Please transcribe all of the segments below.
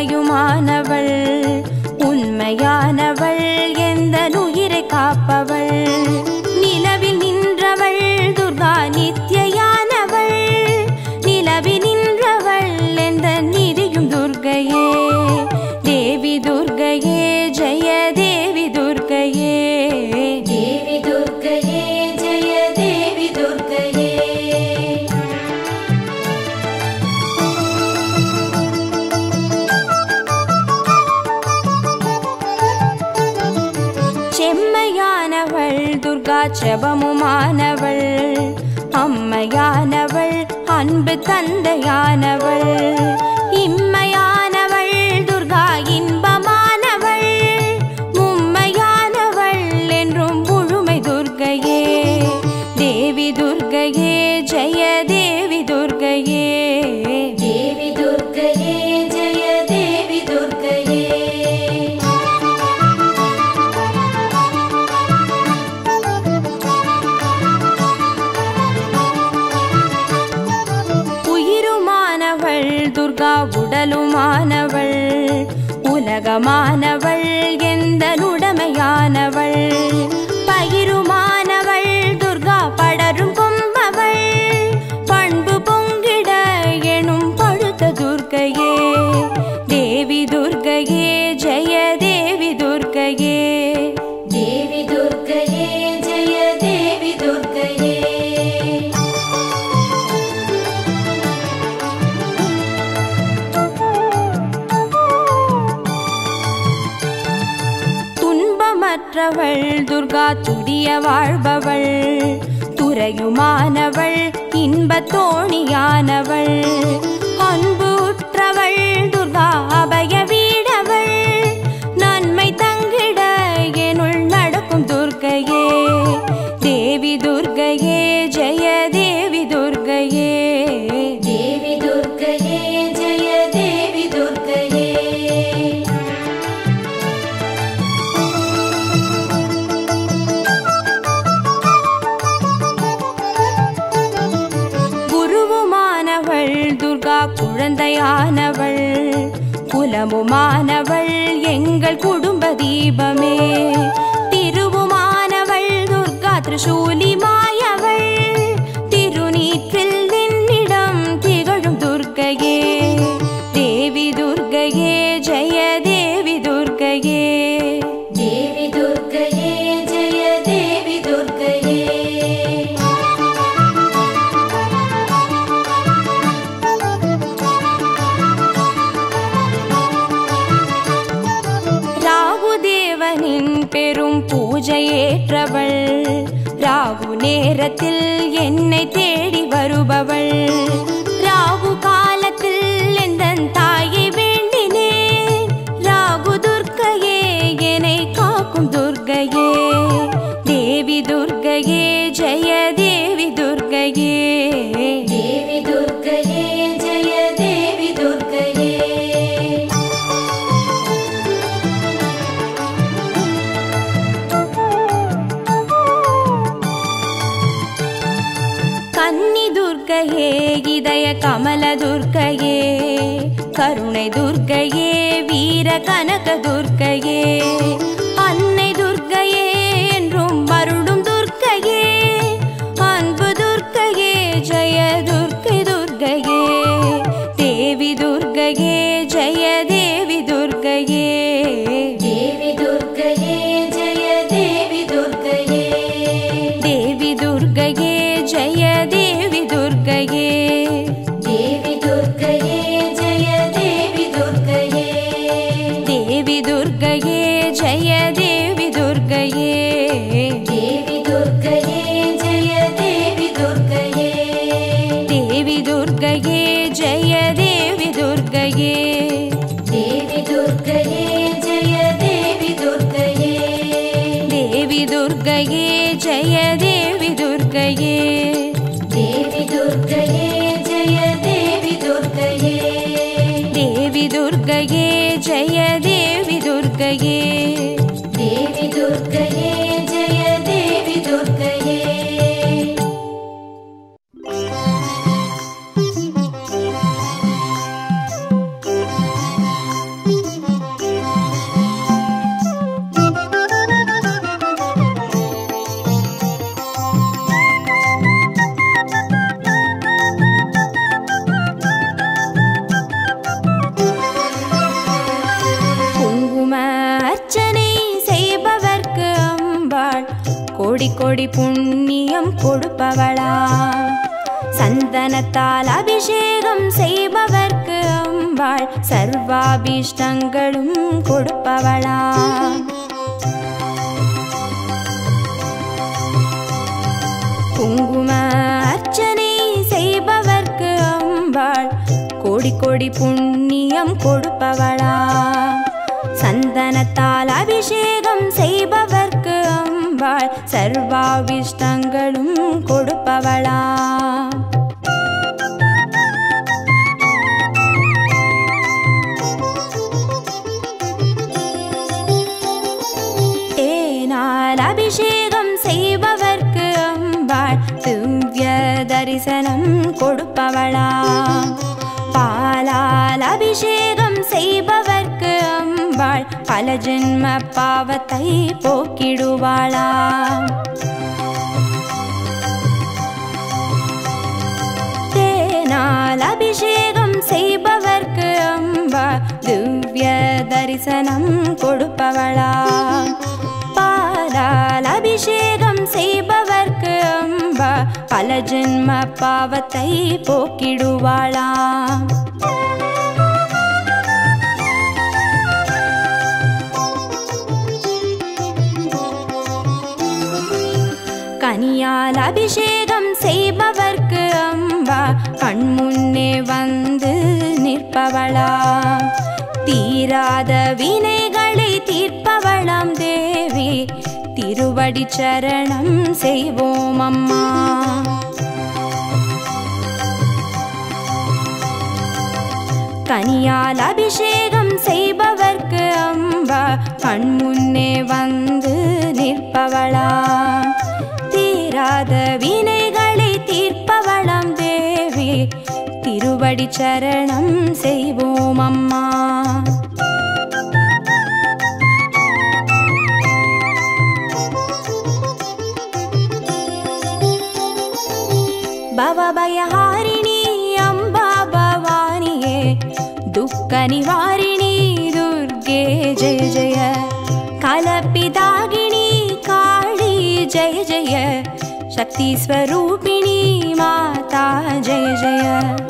தாயுமானவள் உண்மையானவள் எந்த உயிரை காப்பவள் நிலவில் நின்றவள் துர்கா நித்யயானவள் நிலவில் நின்றவள் எந்த நிதியும் துர்கையே தேவி துர்கையே ஜெய தேவி துர்கையே தேவி துர்க்கையே ஜெய தேவி துர்க்கையே செம்மையானவள் துர்கா செபமுமானவள் அம்மையானவள் அன்பு தந்தையானவள் இம்மையானவள் துர்கா இன்பமானவள் மும்மையானவள் என்றும் முழுமை துர்கையே தேவி துர்கையே ஜெய தேவி துர்கையே தேவி துர்க்கையே ஜெய தேவி துர்க்கையே உயிருமானவள் துர்கா உடலுமானவள் உலகமானவள் எந்த உடமையானவள் பயிருமானவள் துர்கா படரும் கொம்பவள் பண்பு பொங்கிட எனும் பழுத்த துர்க்கையே தேவி துர்க்கையே ஜெய தேவி துர்க்கையே தேவி துர்க்கையே ஜெய தேவி துர்க்கையே துன்பமற்றவள் துர்கா துடிய வாழ்பவள் துறையுமானவள் இன்பத் தோணியானவள் அன்பு உற்றவள் துர்கா அபய வீடவள் நன்மை தங்கிட எனுள் நடக்கும் துர்க்கையே தேவி துர்க்கையே ஜெய தேவி துர்க்கையே தேவி துர்க்கையே ஜெய தேவி துர்க்கையே குருவுமானவள் துர்கா குழந்தையானவள் குலமுமானவள் எங்கள் குடும்ப தீபமே திருவுமானவள் துர்கா திரிசூலி மாயவள் திருநீற்றில் நின்னிடம் திகழும் துர்க்கையே தேவி துர்க்கையே ஜெய தேவி துர்க்கையே தேவி துர்க்கையே ஜெய தேவி துர்க்கையே ராகுதேவனின் பெரும் பூஜையேற்றவள் ராகு நேரத்தில் என்னை தேடி வருபவள் ராகு காலத்தில் எந்தன் தாயை வேண்டினேன் ராகு துர்க்கையே என்னை காக்கும் துர்க்கையே தேவி துர்க்கையே ஜெய தேவி துர்க்கையே தேவி துர்க்கையே ஜெய தேவி துர்க்கையே கன்னி துர்க்கையே இதய கமல துர்க்கையே கருணை துர்க்கையே வீர கனக துர்க்கையே அன்னை துர்க்கையே என்றும் மருளும் துர்க்கையே அன்பு துர்க்கையே ஜெய துர்க்கை துர்க்கையே தேவி துர்க்கையே ஜெய தேவி துர்க்கையே தேவி துர்க்கையே ஜெய தேவி துர்க்கையே தேவி துர்க்கையே ஜெய தேவி துர்க்கையே தேவி துர்க்கையே ஜெய தேவி துர்க்கையே தேவி துர்க்கையே ஜெய தேவி துர்க்கையே தேவி துர்க்கையே ஜெய தேவி துர்க்கையே தேவி துர்க்கையே ஜெய தேவி துர்க்கையே தேவி துர்க்கையே ஜெய தேவி துர்க்கையே தேவி துர்க்கையே ஜெய தேவி துர்க்கையே கோடி கோடி புண்ணியம் கொடுப்பவளா சந்தனத்தால் அபிஷேகம் செய்பவர்க்கு அம்பாள் சர்வாபிஷ்டங்களும் கொடுப்பவளா குங்கும அர்ச்சனை செய்பவர்க்கு அம்பாள் கோடி கோடி புண்ணியம் கொடுப்பவளா சந்தனத்தால் அபிஷேகம் செய்பவர்க்கு அம்பாள் சர்வாவிஷ்டங்களும் கொடுப்பவளா தேனால் அபிஷேகம் செய்பவர்க்கு அம்பாள் திவ்ய தரிசனம் கொடுப்பவளா பாலால் அபிஷேகம் செய்பவர்க்கு அம்பாள் பல ஜென்ம பாவத்தை போக்கிடுவாளா தேனால் அபிஷேகம் செய்பவர்க்கு அம்பா திவ்ய தரிசனம் கொடுப்பவளா பாலால் அபிஷேகம் செய்பவர்க்கு அம்பா பல ஜென்ம பாவத்தை போக்கிடுவாளா கனியால் அபிஷேகம் செய்பவர்க்கு அம்பா கண்முன்னே வந்து நிற்பவளா தீராத வினைகளை தீர்ப்பவளாம் தேவி திருவடி சரணம் செய்வோம் அம்மா கனியால் அபிஷேகம் செய்பவர்க்கு அம்பா கண்முன்னே வந்து நிற்பவளா தீராத வினைகளை தீர்ப்பவளாம் தேவி திருவடி சரணம் செய்வோம் அம்மா பவபயஹாரிணி அம்பா பவானியே துக்க நிவாரிணி துர்கே ஜெய ஜெய கலப்பிதாகினி காளி ஜெய ஜெய சக்தி ஸ்வரூபிணி மாதா ஜெய ஜெய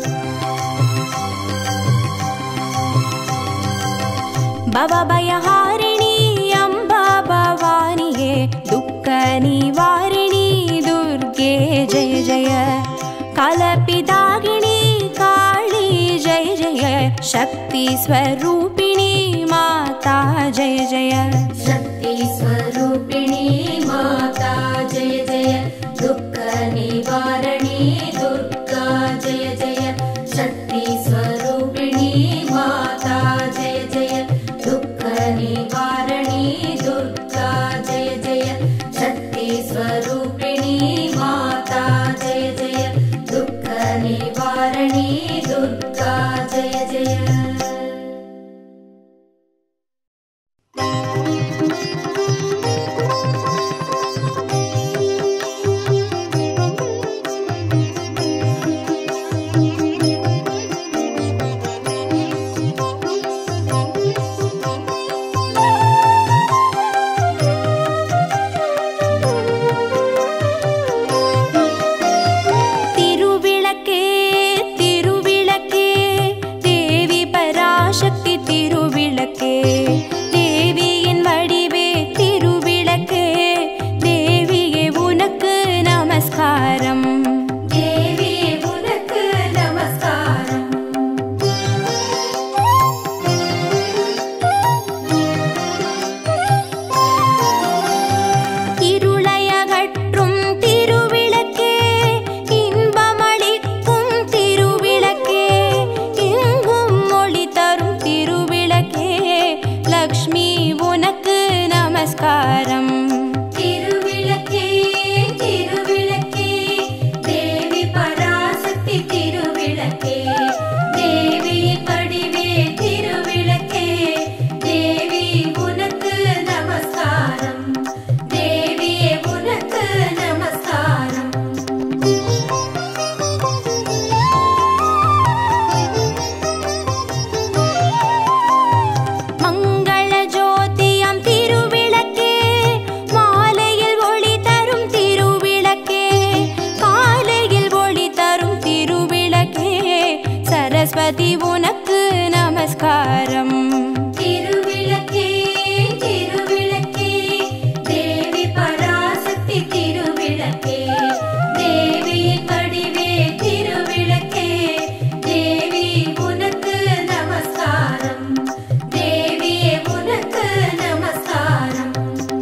பவபயஹாரிணி அம்பா பவானியே துக்க நிவாரிணி துர்கே ஜெய ஜெய கலப்பிதாகினி காளி ஜெய ஜெய சக்தி ஸ்வரூபிணி மாதா ஜெய ஜெய शक्ति स्वरूपिणी माता जय जय दुःख निवारणी दुर्गा जय जय शक्ति स्वरूपिणी माता जय जय दुःख निवारणी दुर्गा जय जय शक्ति स्वरूपिणी माता जय जय दुःख निवारणी दुर्गा जय जय Thank சரஸ்வதி உனக்கு நமஸ்காரம் திருவிளக்கே திருவிளக்கே தேவி பராசக்தி திருவிளக்கே தேவியின் வடிவே திருவிளக்கே தேவி உனக்கு நமஸ்காரம் தேவியே உனக்கு நமஸ்காரம்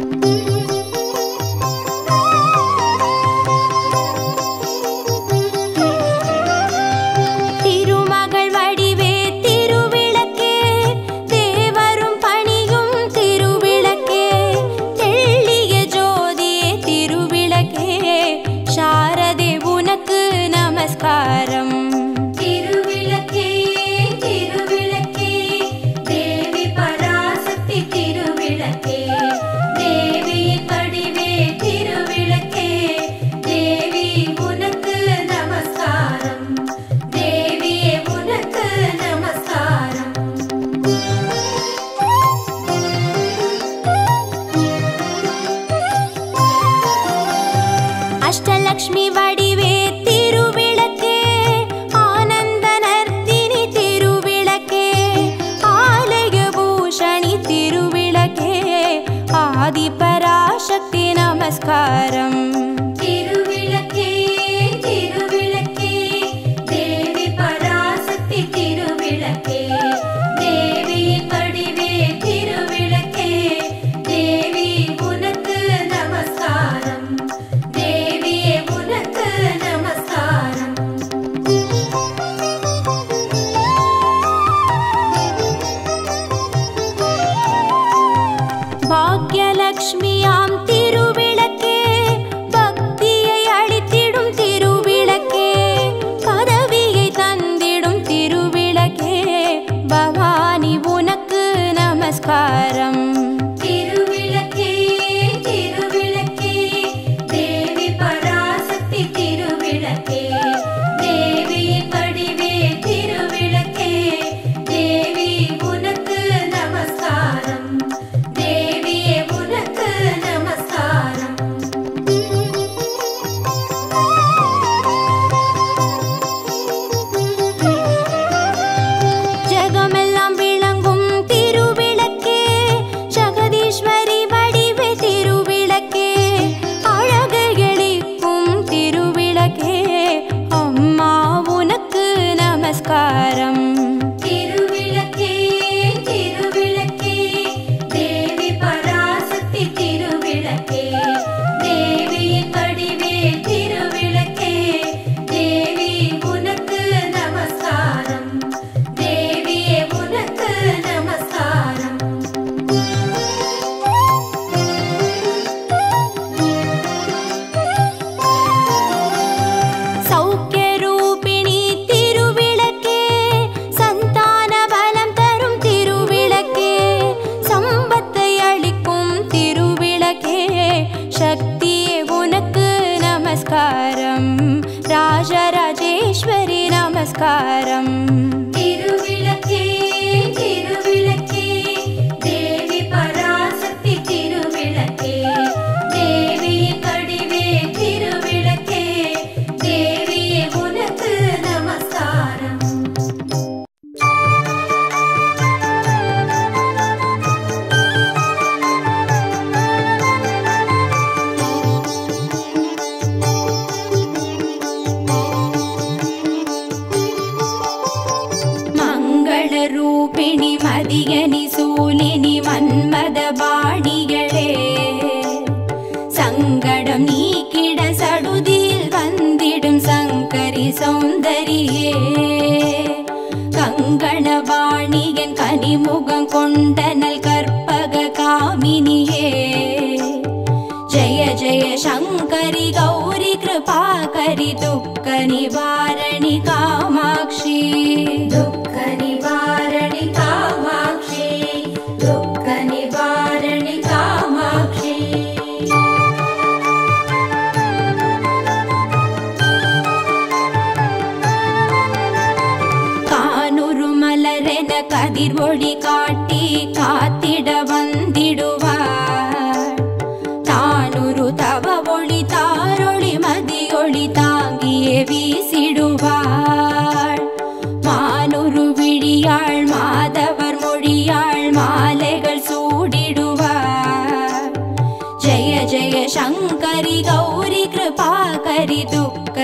திருமகள் வடிவே திருவிளக்கே தேவரும் பணியும் திருவிளக்கே தெள்ளிய ஜோதியே திருவிளக்கே சாரதே உனக்கு நமஸ்காரம் திருவிளக்கே திருவிளக்கே தேவி பராசக்தி திருவிளக்கே தேவியின் வடிவே திருவிளக்கே தேவி உனக்கு நமஸ்காரம் தேவியே உனக்கு நமஸ்காரம் அஷ்டலக்ஷ்மி வடிவே திருவிளக்கே ஆனந்த நர்த்தினி திருவிளக்கே ஆலய பூஷணி திருவிளக்கே ஆதிபராசக்தி நமஸ்காரம் திருவிளக்கே திருவிளக்கே தேவி பராசக்தி திருவிளக்கே தேவியின் வடிவே திருவிளக்கே தேவி உனக்கு நமஸ்காரம் தேவியே உனக்கு நமஸ்காரம் பாக்யலக்ஷ்மியாம் திருவிளக்கே பக்தியை அளித்திடும் திருவிளக்கே பதவியை தந்திடும் திருவிளக்கே பவானி உனக்கு நமஸ்காரம் திருவிளக்கே திருவிளக்கே தேவி பராசக்தி திருவிளக்கே தேவியின் வடிவே திருவிளக்கே தேவி உனக்கு நமஸ்காரம் தேவியே உனக்கு நமஸ்காரம் ஜெகமெல்லாம் விளங்கும் திருவிளக்கே ஜெகதீஸ்வரி வடிவே திருவிளக்கே அழகு எளிக்கும் திருவிளக்கே அம்மா உனக்கு நமஸ்காரம் திருவிளக்கே திருவிளக்கே தேவி பராசக்தி திருவிளக்கே தேவியின் வடிவே திருவிளக்கே தேவி உனக்கு நமஸ்காரம் தேவியே உனக்கு நமஸ்காரம் சௌக்கியரூபிணி திருவிளக்கே சந்தான பலம் தரும் திருவிளக்கே சம்பத்தை அளிக்கும் திருவிளக்கே சக்தியே உனக்கு நமஸ்காரம் ராஜராஜேஸ்வரி நமஸ்காரம் திருவிளக்கே திருவிளக்கே தேவி பராசக்தி திருவிளக்கே தேவியின் வடிவே திருவிளக்கே தேவியே உனக்கு நமஸ்காரம் மங்களரூபிணி மதியனி சூலினி மன்மத பாணிகளே சங்கடம் நீக்கிட சடுதியில் வந்திடும் சங்கரி சௌந்தரியே கங்கணவாணியன் கனிமுகம் கொண்டனல் கற்பக காமினியே ஜய ஜய சங்கரி கௌரி கிருபாகரி துக்க நிவாரணி காமாட்சி துக்க நிவாரணி காமாட்சி துக்க நிவாரணி காமாட்சி கானுரு மலரென கதிர் ஒளி காட்டி காத்திட வந்திடுவார் தானுரு தவ ஒளி தாரொளி மதியொளி தாங்கியே வீசிடுவாள் மானுரு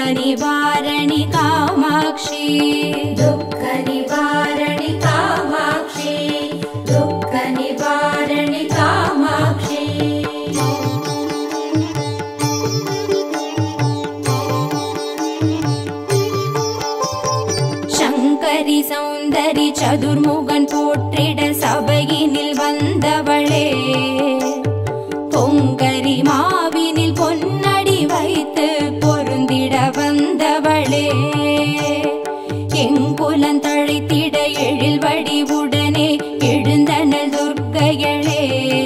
निवारणि कामाक्षी दुःखनिवारणि कामाक्षी दुःखनिवारणि कामाक्षी சங்கரி சௌந்தரி சதுர்முகன் போற்றிட சபையினில் வந்தவளே பொங்கரி மாவினில் பொன்னடி வைத்து பொருந்திட வந்தவளே எங்குலன் தழைத்திட எழில் வடிவுடனே எழுந்தனல் துர்க்கையளே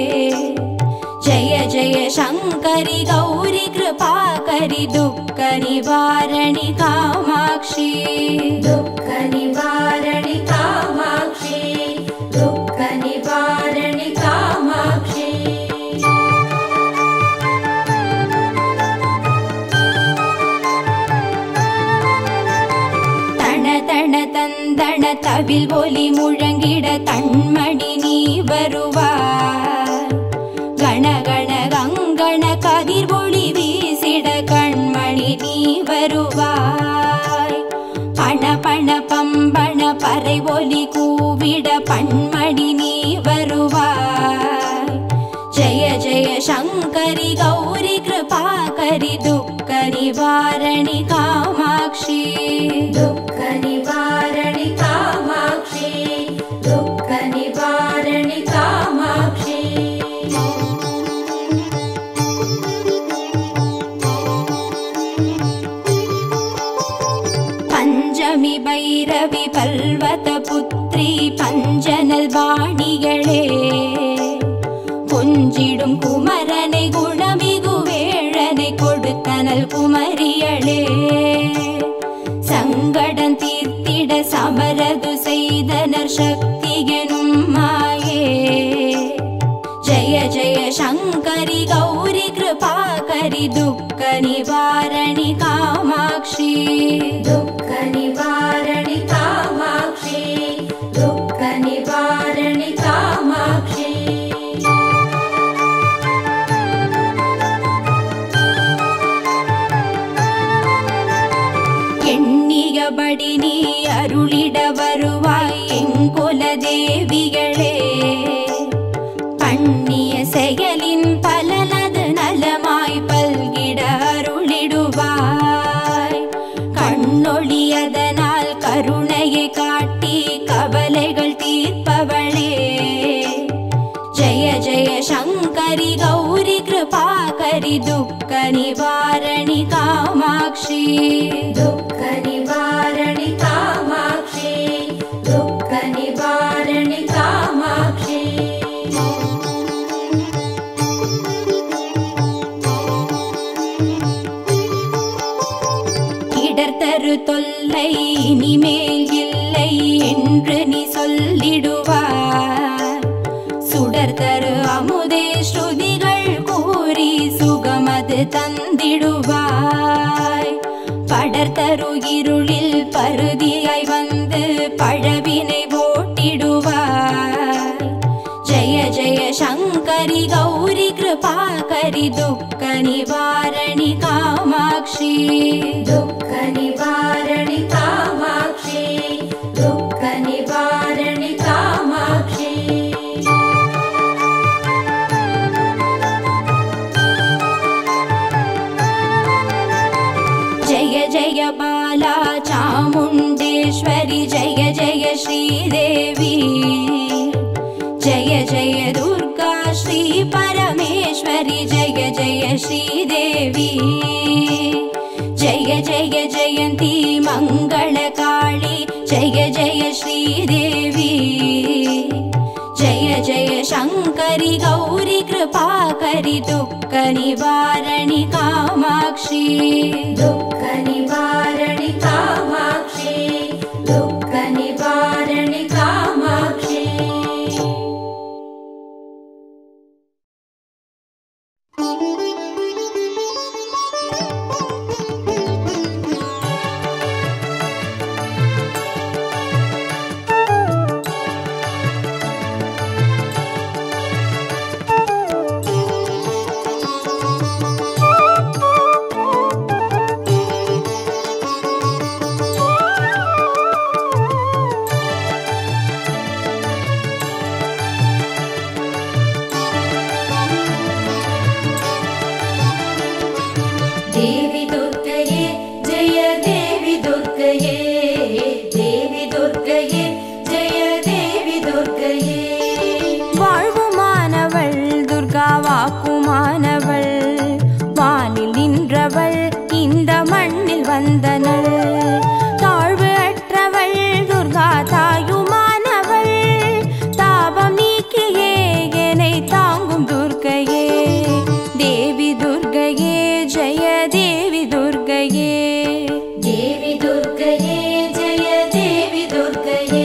ஜய ஜய சங்கரி கௌரி கிருபாகரி துக்க நிவாரணி காமாட்சி दुःखनिवारणि कामाक्षी दुःखनिवारणि कामाक्षी தண தண தந்தண தவில் ஒலி முழங்கிட கண்மணி நீ வருவாய் கண கண கங்கண கதிர் ஒளி வீசிட கண்மணி நீ வருவாய் பண பண பம்பண பறை ஒலி கூவிட பண்மணி நீ வருவாய் ஜய ஜய சங்கரி கௌரி கிருபாகரி துக்க நிவாரணி காமாட்சி दुःखनिवारणि कामाक्षी दुःखनिवारणि कामाक्षी பஞ்சமி பைரவி பல்வத புத்ரி பஞ்சனல் வாணிகளே கொஞ்சிடும் குமரனை குணமிகு வேழனை கொடுத்தனல் குமரியளே சங்கடம் தீர்த்திட சமரது செய்தனர் சக்தி எனும் மாயே ஜய ஜய சங்கரி கௌரி கிருபாகரி துக்க நிவாரணி காமாட்சி दुःखनिवारणि कामाक्षी दुःखनिवारणि कामाक्षी எண்ணியபடி நீ அருளிட வருவாய் எங்குல தேவிகளே பண்ணிய செயலின் பலனது நலமாய் பல்கிட அருளிடுவாய் கண்ணொழியதனால் கருணையை காட்டி கவலைகள் தீர்ப்பவளே ஜய ஜய சங்கரி கௌரி கிருபாகரி துக்க நிவாரணி காமாட்சி दुःखनिवारणि कामाक्षी दुःखनिवारणि कामाक्षी இடர்தரு தொல்லை இனிமேல் இல்லை என்று நீ சொல்லிடுவார் சுடர் தரு அமுதே ஸ்ருதிகள் கூறி சுகமது தந்திடுவாய் படர் தரு இருளில் பருதியாய் வந்து பழவினை ஓட்டிடுவாய் ஜய ஜய சங்கரி கௌரி கிருபாகரி துக்க நிவாரணி காமாட்சி दुःखनिवारणि कामाक्षी दुःखनिवारणि कामाक्षी जय जय बाला चामुण्डेश्वरि जय जय श्रीदेवी जय जय दुर्गा श्री परमेश्वरि जय जय श्रीदेवी जय जय जयन्ती मङ्गलकाळी जय जय श्रीदेवी जय जय शङ्करि गौरि कृपाकरि दुःख निवारणि कामाक्षी दुःखनिवारणि कामाक्षी दुःखनिवारणि कामाक्षी Thank துர்க்கையே தேவி துர்க்கையே ஜெய தேவி துர்க்கையே வாழ்வுமானவள் துர்கா வாக்குமானவள் வானில் நின்றவள் இந்த மண்ணில் வந்தனள் தாழ்வு அற்றவள் துர்கா தாயுமானவள் தாபம் நீக்கியே என்னை தாங்கும் துர்க்கையே தேவி துர்க்கையே ஜெய தேவி துர்க்கையே தேவி துர்க்கையே ஜெய தேவி துர்க்கையே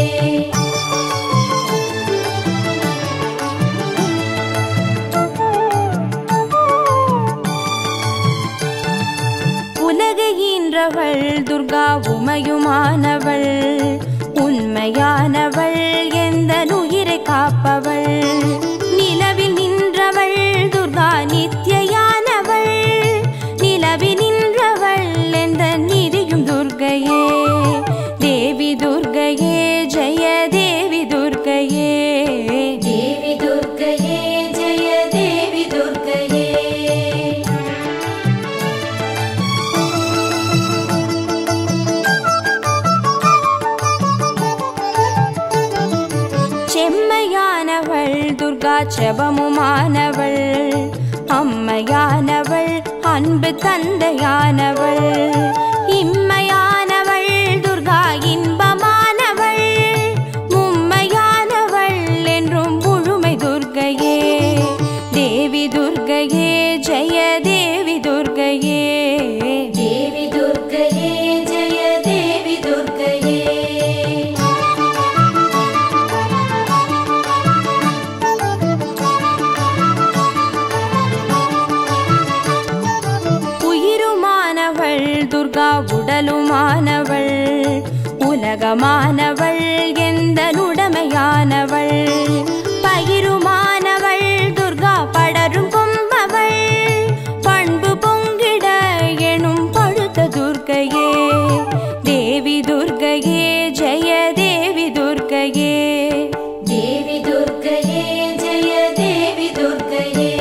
உலகை ஈன்றவள் துர்கா உமையுமானவள் உண்மையானவள் எந்த உயிரை காப்பவள் நிலவில் நின்றவள் துர்கா நித்யயானவள் நிலவில் நின்றவள் எந்த நிதியும் துர்கையே தேவி துர்கையே ஜெய தேவி துர்கையே தேவி துர்க்கையே ஜெய தேவி துர்க்கையே செம்மையானவள் துர்கா செபமுமானவள் அம்மையானவள் அன்பு தந்தையானவள் இம்மையானவள் துர்கா இன்பமானவள் மும்மையானவள் என்றும் முழுமை துர்கையே தேவி துர்கையே ஜெய தேவி துர்கையே தேவி துர்க்கையே ஜெய தேவி துர்க்கையே உயிருமானவள் துர்கா உடலுமானவள் உலகமானவள் எந்த நுடமையானவள் பயிருமானவள் துர்கா படரும் கொம்பவள் பண்பு பொங்கிட எனும் பழுத்த துர்க்கையே தேவி துர்க்கையே ஜெய தேவி துர்க்கையே தேவி துர்க்கையே ஜெய தேவி துர்க்கையே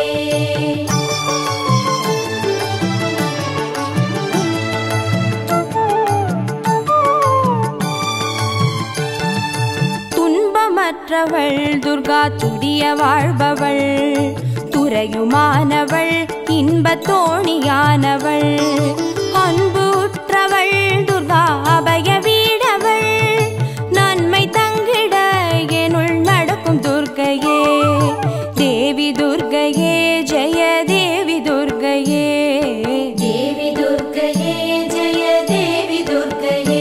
துன்பமற்றவள் துர்கா துடிய வாழ்பவள் துறையுமானவள் இன்பத் தோணியானவள் அன்பு உற்றவள் துர்கா அபய வீடவள் நன்மை தங்கிட எனுள் நடக்கும் துர்க்கையே தேவி துர்க்கையே ஜெய தேவி துர்க்கையே தேவி துர்க்கையே ஜெய தேவி துர்க்கையே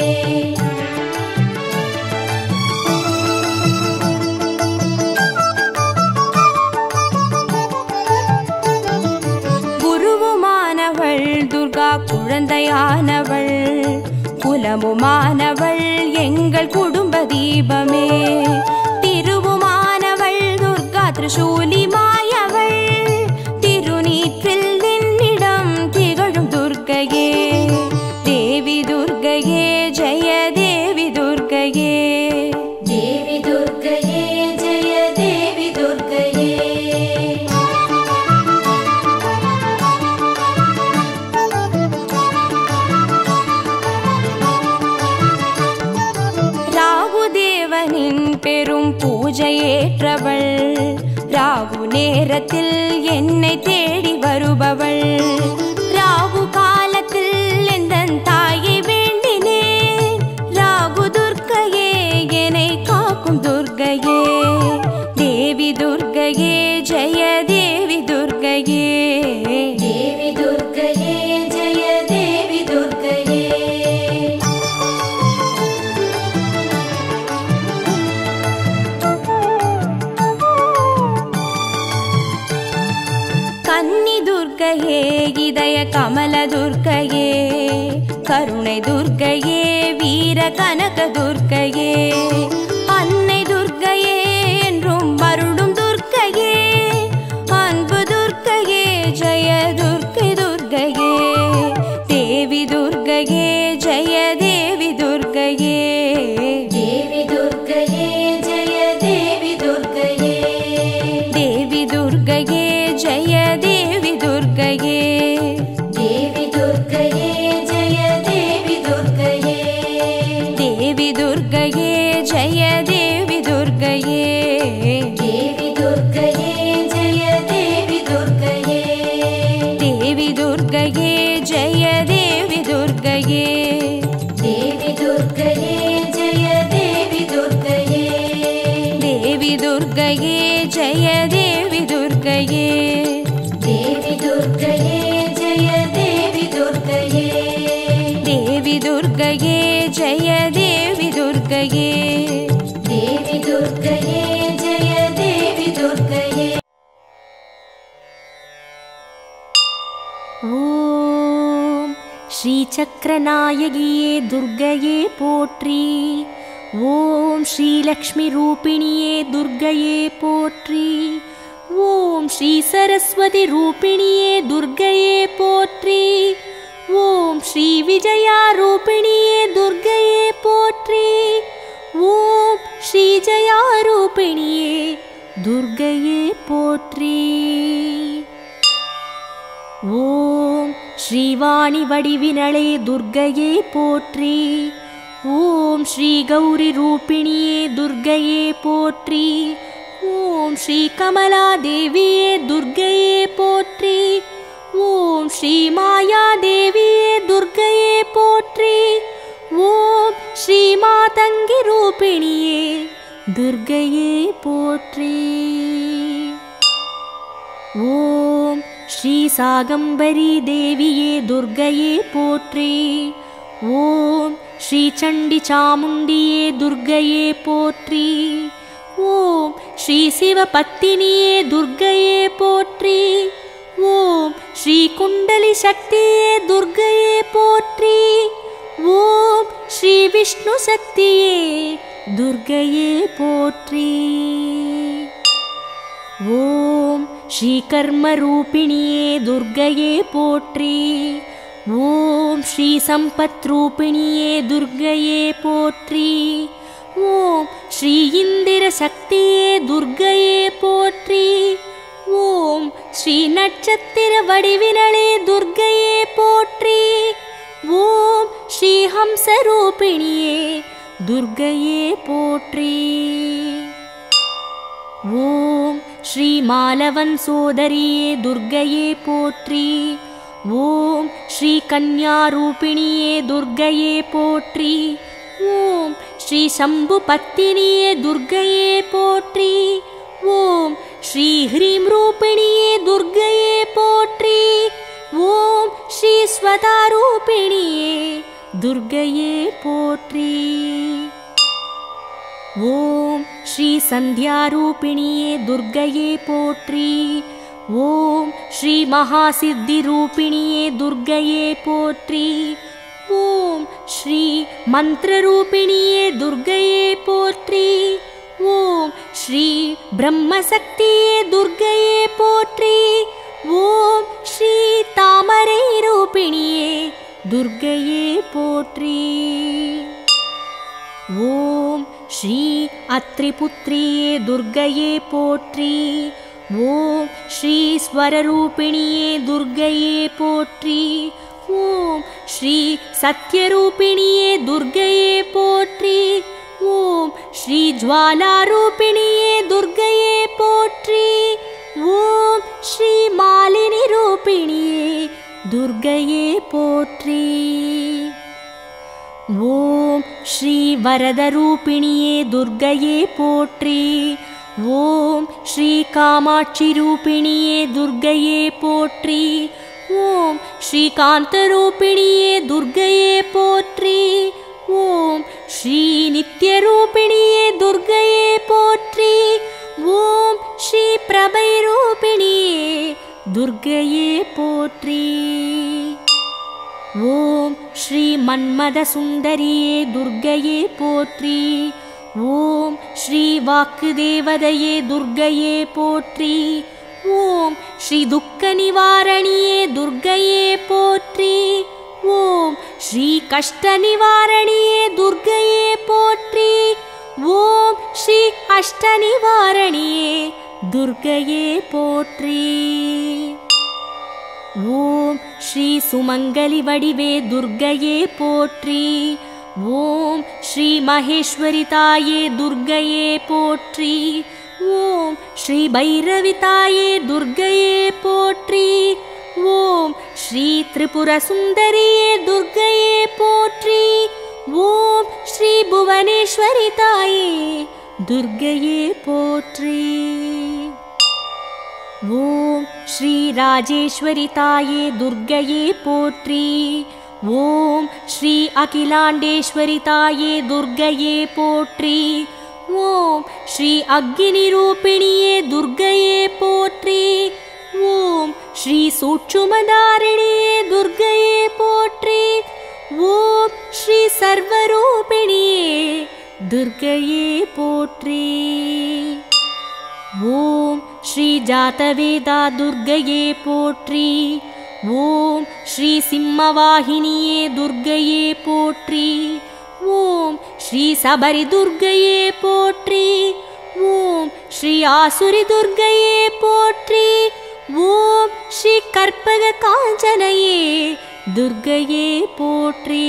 குருவுமானவள் துர்கா குழந்தையானவள் குலமுமானவள் எங்கள் குடும்ப தீபமே திருவுமானவள் துர்கா திரிசூலி மாயவள் திருநீற்றில் என்னிடம் திகழும் துர்க்கையே தேவி துர்க்கையே ஜெய தேவி துர்க்கையே தேவி துர்க்கையே ஜெய தேவி துர்க்கையே ராகுதேவனின் பெரும் பூஜையேற்றவள் ராகு நேரத்தில் என்னை தேடி வருபவள் ராகு காலத்தில் எந்தன் தாயை வேண்டினேன் ராகு துர்க்கையே என்னை காக்கும் துர்க்கையே தேவி துர்க்கையே ஜெய தேவி துர்க்கையே தேவி துர்க்கையே ஜெய தேவி துர்க்கையே கன்னி துர்க்கையே இதய கமல துர்க்கையே கருணை துர்க்கையே வீர கனக துர்க்கையே அன்னை துர்க்கையே என்றும் வருடும் துர்க்கையே அன்பு துர்க்கையே ஜெய துர்க்கை துர்க்கையே தேவி துர்க்கையே ஜெய தேவி துர்க்கையே தேவி துர்க்கையே ஜெய தேவி துர்க்கையே தேவி துர்க்கையே ஜெய தேவி துர்க்கையே தேவி துர்க்கையே ஜெய தேவி துர்க்கையே दुर्गये देवि दुर्गये जय देवि दुर्गये देवि दुर्गये जय देवि दुर्गये देवि दुर्गये जय देवि दुर्गये देवि दुर्गये जय देवि दुर्गये देवि दुर्गये जय देवि दुर्गये ஓம் ஸ்ரீ சக்கரநாயகியே துர்க்கையே போற்றி ஓம் ஸ்ரீ லக்ஷ்மி ரூபிணியே துர்க்கையே போற்றி ஓம் ஸ்ரீ சரஸ்வதி ரூபிணியே துர்க்கையே போற்றி ஓம் ஸ்ரீ விஜயா ரூபிணியே துர்க்கையே போற்றி ஓம் ஸ்ரீ ஜயா ரூபிணியே துர்க்கையே போற்றி ஓம் ஸ்ரீவாணி வடிவினளே துர்க்கையே போற்றி ஓம் ஸ்ரீ கௌரி ரூபிணியே துர்க்கையே போற்றி ஓம் ஸ்ரீ கமலா தேவியே துர்க்கையே போற்றி ஓம் ஸ்ரீ மாயா தேவியே துர்க்கையே போற்றி ஓம் ஸ்ரீ மாதங்கி ரூபிணியே துர்க்கையே போற்றி ஓம் ஸ்ரீ சாகம்பரி தேவியே துர்க்கையே போற்றி ஓம் ஸ்ரீ சண்டி சாமுண்டியே துர்க்கையே போற்றி ஓம் ஸ்ரீ சிவபத்தினியே துர்க்கையே போற்றி ஓம் ஸ்ரீ குண்டலி சக்தியே துர்க்கையே போற்றி ஓம் ஸ்ரீ விஷ்ணு சக்தியே துர்க்கையே போற்றி ஓம் ஸ்ரீகர்மரூபிணியே துர்க்கையே போற்றி ஓம் ஸ்ரீ சம்பத் ரூபிணியே துர்க்கையே போற்றி ஓம் ஸ்ரீ இந்திர சக்தியே துர்க்கையே போற்றி ஓம் ஸ்ரீ நட்சத்திர வடிவினளே துர்க்கையே போற்றி ஓம் ஸ்ரீ ஹம்சரூபிணியே துர்க்கையே போற்றி ஓம் ஸ்ரீ மாலவன் சோதரியே துர்க்கையே போற்றி ஓம் ஸ்ரீ கன்யாரூபிணியே துர்க்கையே போற்றி ஓம் ஸ்ரீ சம்பு பத்தினியே துர்க்கையே போற்றி ஓம் ஸ்ரீ ஹ்ரீம் ரூபிணியே துர்க்கையே போற்றி ஓம் ஸ்ரீ ஸ்வதா ரூபிணியே துர்க்கையே போற்றி ஓம் ஸ்ரீ சந்தியாரூபிணியே துர்க்கையே போற்றி ஓம் ஸ்ரீ மகாசித்தி ரூபிணியே துர்க்கையே போற்றி ஓம் ஸ்ரீ மந்திரரூபிணியே துர்க்கையே போற்றி ஓம் ஸ்ரீ பிரம்மசக்தியே துர்க்கையே போற்றி ஓம் ஸ்ரீ தாமரை ரூபிணியே துர்க்கையே போற்றி ஓம் ஸ்ரீ அத்ரிபுத்ரியே துர்க்கையே போற்றி ஓம் ஸ்ரீ ஸ்வரரூபிணியே துர்க்கையே போற்றி ஓம் ஸ்ரீ சத்யரூபிணியே துர்க்கையே போற்றி ஓம் ஸ்ரீ ஜுவாலாரூபிணியே துர்க்கையே போற்றி ஓம் ஸ்ரீ மாலினி ரூபிணியே துர்க்கையே போற்றி ஓம் ஸ்ரீ வரதரூபிணியே துர்க்கையே போற்றி ஓம் ஸ்ரீ காமாட்சி ரூபிணியே துர்க்கையே போற்றி ஓம் ஸ்ரீ காந்தரூபிணியே துர்க்கையே போற்றி ஓம் ஸ்ரீ நித்யரூபிணியே துர்க்கையே போற்றி ஓம் ஸ்ரீ பிரபை ரூபிணியே துர்க்கையே போற்றி ஓம் ஸ்ரீ மன்மத சுந்தரியே துர்க்கையே போற்றி ஓம் ஸ்ரீ வாக்கு தேவதையே துர்க்கையே போற்றி ஓம் ஸ்ரீ துக்க நிவாரணியே துர்க்கையே போற்றி ஓம் ஸ்ரீ கஷ்ட நிவாரணியே துர்க்கையே போற்றி ஓம் ஸ்ரீ அஷ்ட நிவாரணியே துர்க்கையே போற்றி ஓம் ஸ்ரீ சுமங்கலி வடிவே துர்க்கையே போற்றி ஓம் ஸ்ரீ மகேஸ்வரி தாயே துர்க்கையே போற்றி ஓம் ஸ்ரீ பைரவி தாயே துர்க்கையே போற்றி ஓம் ஸ்ரீ திரிபுர சுந்தரியே துர்க்கையே போற்றி ஓம் ஸ்ரீ புவனேஸ்வரி தாயே துர்க்கையே போற்றி ஓம் ஸ்ரீ ராஜேஸ்வரி தாயே துர்க்கையே போற்றி ஓம் ஸ்ரீ அகிலாண்டேஸ்வரி தாயே துர்க்கையே போற்றி ஓம் ஸ்ரீ அக்னி ரூபிணியே துர்க்கையே போற்றி ஓம் ஸ்ரீ சூட்சுமதாரிணியே துர்க்கையே போற்றி ஓம் ஸ்ரீ சர்வரூபிணியே துர்க்கையே போற்றி ஓம் ஸ்ரீ ஜாதவேதா துர்க்கையே போற்றி ஓம் ஸ்ரீ சிம்மவாகினியே துர்க்கையே போற்றி ஓம் ஸ்ரீ சபரி துர்க்கையே போற்றி ஓம் ஸ்ரீ ஆசுரி துர்க்கையே போற்றி ஓம் ஸ்ரீ கற்பக காஞ்சனையே துர்க்கையே போற்றி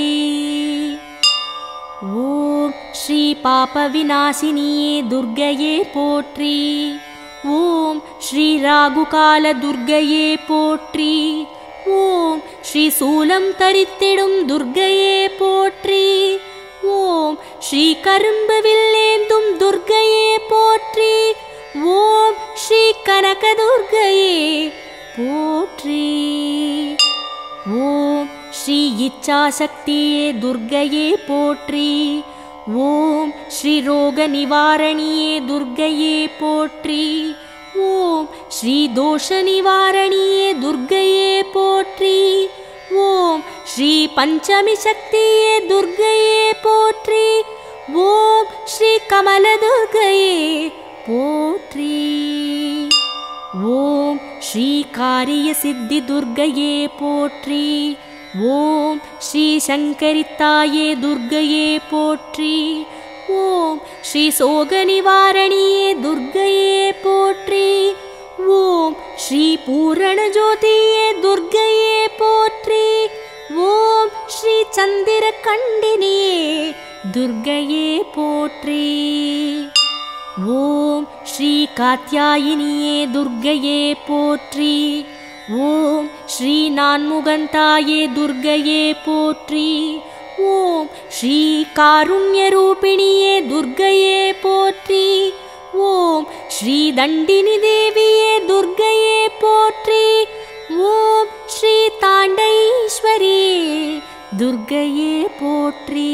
ஓம் ஸ்ரீ பாப விநாசினியே துர்க்கையே போற்றி ஓம் ஸ்ரீ ராகுகால துர்க்கையே போற்றி ஓம் ஸ்ரீ சூலம் தரித்திடும் துர்க்கையே போற்றி ஓம் ஸ்ரீ கரும்பு வில்லேந்தும் துர்க்கையே போற்றி ஓம் ஸ்ரீ கனக துர்க்கையே போற்றி ஓம் ஸ்ரீ இச்சாசக்தியே துர்க்கையே போற்றி ஓம் ஸ்ரீ ரோக நிவாரணியே துர்க்கையே போற்றி ஓம் ஸ்ரீ தோஷ நிவாரணியே துர்க்கையே போற்றி ஓம் ஸ்ரீ பஞ்சமி சக்தியே துர்க்கையே போற்றி ஓம் ஸ்ரீ கமல துர்க்கையே போற்றி ஓம் ஸ்ரீ காரிய சித்தி துர்க்கையே போற்றி ஓம் ஸ்ரீ சங்கரித்தாயே துர்க்கையே போற்றி ஓம் ஸ்ரீ சோக நிவாரணியே துர்க்கையே போற்றி ஓம் ஸ்ரீ பூரண ஜோதியே துர்க்கையே போற்றி ஓம் ஸ்ரீ சந்திர கண்டினியே துர்க்கையே போற்றி ஓம் ஸ்ரீ காத்யாயினியே துர்க்கையே போற்றி ஓம் ஸ்ரீ நான்முகந்தாயே துர்க்கையே போற்றி ஓம் ஸ்ரீ காருண்ய ரூபிணியே துர்க்கையே போற்றி ஓம் ஸ்ரீ தண்டினி தேவியே துர்க்கையே போற்றி ஓம் ஸ்ரீ தாண்டைஸ்வரியே துர்க்கையே போற்றி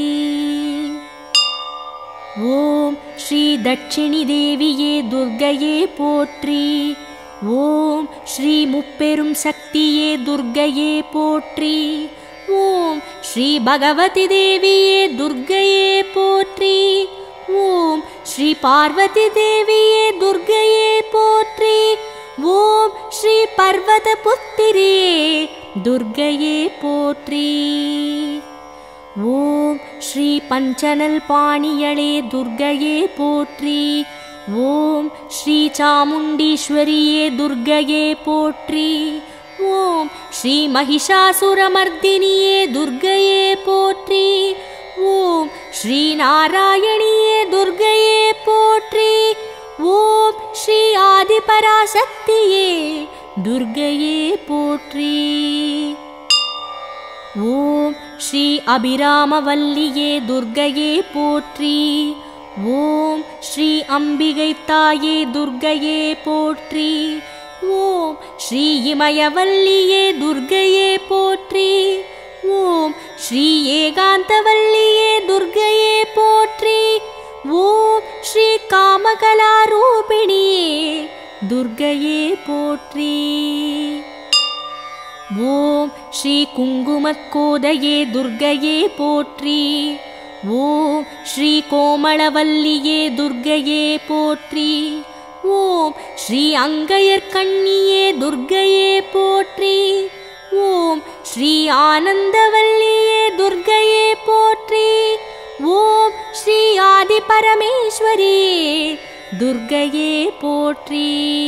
ஓம் ஸ்ரீ தட்சிணி தேவியே துர்க்கையே போற்றி ஓம் ஸ்ரீ முப்பெரும் சக்தியே துர்க்கையே போற்றி ஓம் ஸ்ரீ பகவதி தேவியே துர்க்கையே போற்றி ஓம் ஸ்ரீ பார்வதி தேவியே துர்க்கையே போற்றி ஓம் ஸ்ரீ பர்வத புத்திரியே துர்க்கையே போற்றி ஓம் ஸ்ரீ பஞ்சனல் பாணியளே துர்க்கையே போற்றி ஓம் ஸ்ரீ சாமுண்டீஸ்வரியே துர்க்கையே போற்றி ஓம் ஸ்ரீ மகிஷாசுரமர்தினியே துர்க்கையே போற்றி ஓம் ஸ்ரீ நாராயணியே துர்க்கையே போற்றி ஓம் ஸ்ரீ ஆதிபராசக்தியே துர்க்கையே போற்றி ஓம் ஸ்ரீ அபிராமவல்லியே துர்க்கையே போற்றி ஓம் ஸ்ரீ அம்பிகை தாயே துர்க்கையே போற்றி ஓம் ஸ்ரீ இமயவல்லியே துர்க்கையே போற்றி ஓம் ஸ்ரீ ஏகாந்தவல்லியே துர்க்கையே போற்றி ஓம் ஸ்ரீ காமகலாரூபிணியே துர்க்கையே போற்றி ஓம் ஸ்ரீ குங்குமக்கோதையே துர்க்கையே போற்றி ஓம் ஸ்ரீ கோமளவல்லியே துர்க்கையே போற்றி ஓம் ஸ்ரீ அங்கையர்கண்ணியே துர்க்கையே போற்றி ஓம் ஸ்ரீ ஆனந்தவல்லியே துர்க்கையே போற்றி ஓம் ஸ்ரீ ஆதி பரமேஸ்வரியே துர்க்கையே போற்றி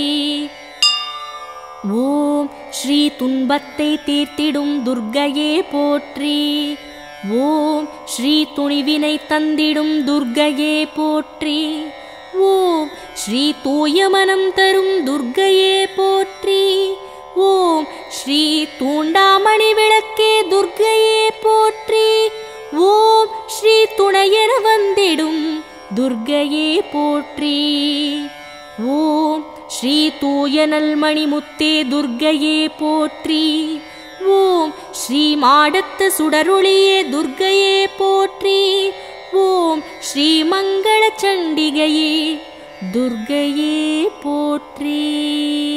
ஓம் ஸ்ரீ துன்பத்தை தீர்த்திடும் துர்க்கையே போற்றி ஓம் ஸ்ரீ துணிவினை தந்திடும் துர்க்கையே போற்றி ஓம் ஸ்ரீ தூய மனம் தரும் துர்க்கையே போற்றி ஓம் ஸ்ரீ தூண்டாமணி விளக்கே துர்க்கையே போற்றி ஓம் ஸ்ரீ துணையென வந்திடும் துர்க்கையே போற்றி ஓம் ஸ்ரீ தூயனல் மணிமுத்தே துர்க்கையே போற்றி ஓம் ஸ்ரீ மாடத்து சுடரொளியே துர்க்கையே போற்றி ஓம் ஸ்ரீ மங்கள சண்டிகையே துர்க்கையே போற்றி